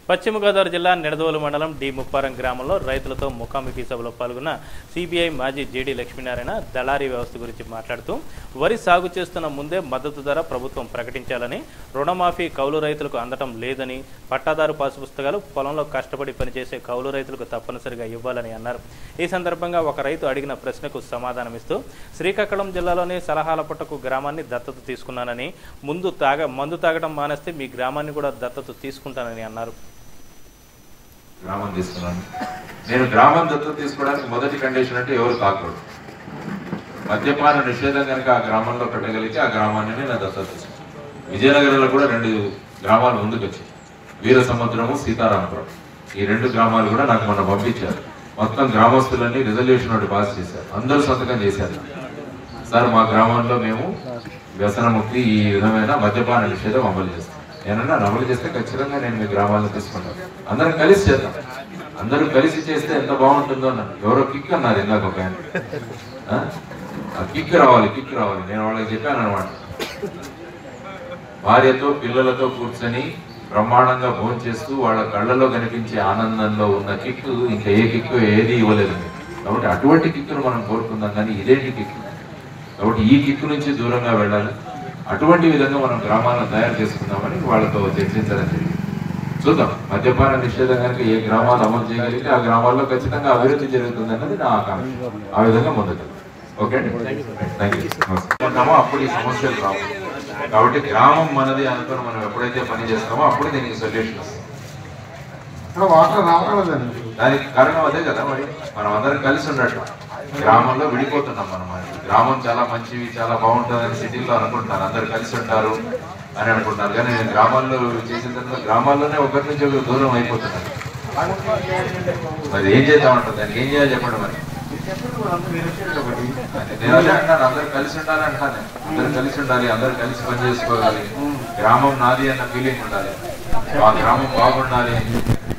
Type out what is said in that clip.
పశ్చిమ గోదావరి జిల్లా నిడదవోలు మండలం డి ముప్పారం గ్రామంలో రైతులతో ముఖాముఖి సభలో పాల్గొన్న సిబిఐ మాజీ జేడీ లక్ష్మీనారాయణ దళారీ వ్యవస్థ గురించి మాట్లాడుతూ వరి సాగు చేస్తున్న ముందే మద్దతు ధర ప్రభుత్వం ప్రకటించాలని రుణమాఫీ కౌలు రైతులకు అందటం లేదని పట్టాదారు పాసు పుస్తకాలు పొలంలో కష్టపడి పనిచేసే కౌలు రైతులకు తప్పనిసరిగా ఇవ్వాలని అన్నారు ఈ సందర్భంగా ఒక రైతు అడిగిన ప్రశ్నకు సమాధానమిస్తూ శ్రీకాకుళం జిల్లాలోని సలహాల పుట్టకు గ్రామాన్ని దత్తత తీసుకున్నానని ముందు తాగ మందు తాగడం మానేస్తే మీ గ్రామాన్ని కూడా దత్తత తీసుకుంటానని అన్నారు గ్రామం తీసుకున్నాను నేను గ్రామం దత్తత తీసుకోవడానికి మొదటి కండిషన్ అంటే ఎవరు తాకూడదు మద్యపాన నిషేధం కనుక ఆ గ్రామంలో పెట్టగలిగితే ఆ గ్రామాన్ని నేను దత్తత తీసుకున్నాను విజయనగరంలో కూడా రెండు గ్రామాలు ముందుకు వచ్చాయి వీర సముద్రము సీతారామపురం ఈ రెండు గ్రామాలు కూడా నాకు మొన్న పంపించారు మొత్తం గ్రామస్తులన్నీ రిజల్యూషన్ ఒకటి పాస్ చేశారు అందరూ సంతకం చేశారు సార్ మా గ్రామంలో మేము వ్యసనముక్తి ఈ విధమైన మద్యపాన నిషేధం అమలు చేస్తాం నేనన్నా అమలు చేస్తే ఖచ్చితంగా నేను మీ గ్రామాలను తీసుకుంటాను అందరం కలిసి చేద్దాం అందరూ కలిసి చేస్తే ఎంత బాగుంటుందో అన్నారు ఎవరో కిక్ అన్నారు ఇందాక ఒక ఆయన ఆ? ఆ కిక్ రావాలి కిక్ రావాలి నేను వాళ్ళకి చెప్పాను అనమాట భార్యతో పిల్లలతో కూర్చొని బ్రహ్మాండంగా భోజనం చేస్తూ వాళ్ళ కళ్ళలో కనిపించే ఆనందంలో ఉన్న కిక్ ఇంకా ఏ కిక్ ఏది ఇవ్వలేదు మీకు. కాబట్టి అటువంటి కిక్కును మనం కోరుకుందాం కానీ ఇదేంటి కిక్ కాబట్టి ఈ కిక్ నుంచి దూరంగా వెళ్ళాలి అటువంటి విధంగా మనం గ్రామాలను తయారు చేసుకుందామని వాళ్ళతో చర్చించడం జరిగింది చూద్దాం మద్యపాన నిషేధం కనుక ఏ గ్రామాలు అమలు చేయగలిగితే ఆ గ్రామాల్లో ఖచ్చితంగా అభివృద్ధి జరుగుతుంది అన్నది నా ఆకాంక్ష ఆ విధంగా ముందుకు ఓకే అండి థ్యాంక్ యూ ఉంటామో అప్పుడు ఈ సమస్యలు రావు కాబట్టి గ్రామం మనది అనుకుని మనం ఎప్పుడైతే పని చేస్తామో అప్పుడు దీనికి సొల్యూషన్ వస్తుంది ఇక్కడ వాటర్ రావట్లేదండి దానికి కారణం అదే కదా మరి మనం అందరం కలిసి ఉండటం గ్రామంలో విడిపోతున్నాం మనం మరి. గ్రామం చాలా మంచివి చాలా బాగుంటుందని సిటీలో అనుకుంటున్నారు అందరు కలిసి ఉంటారు అని అనుకుంటున్నారు కానీ నేను గ్రామాల్లో చేసిన తర్వాత గ్రామాల్లోనే ఒకరి నుంచి ఒకరు దూరం అయిపోతున్నారు మరి ఏం చేద్దామంటారు దానికి ఏం చేయాలి చెప్పండి మరి నేను అదే అంటాను అందరు కలిసి ఉండాలి అంటాను నేను. అందరు కలిసి ఉండాలి అందరు కలిసి పని చేసుకోవాలి గ్రామం నాది అన్న ఫీలింగ్ ఉండాలి ఆ గ్రామం బాగుండాలి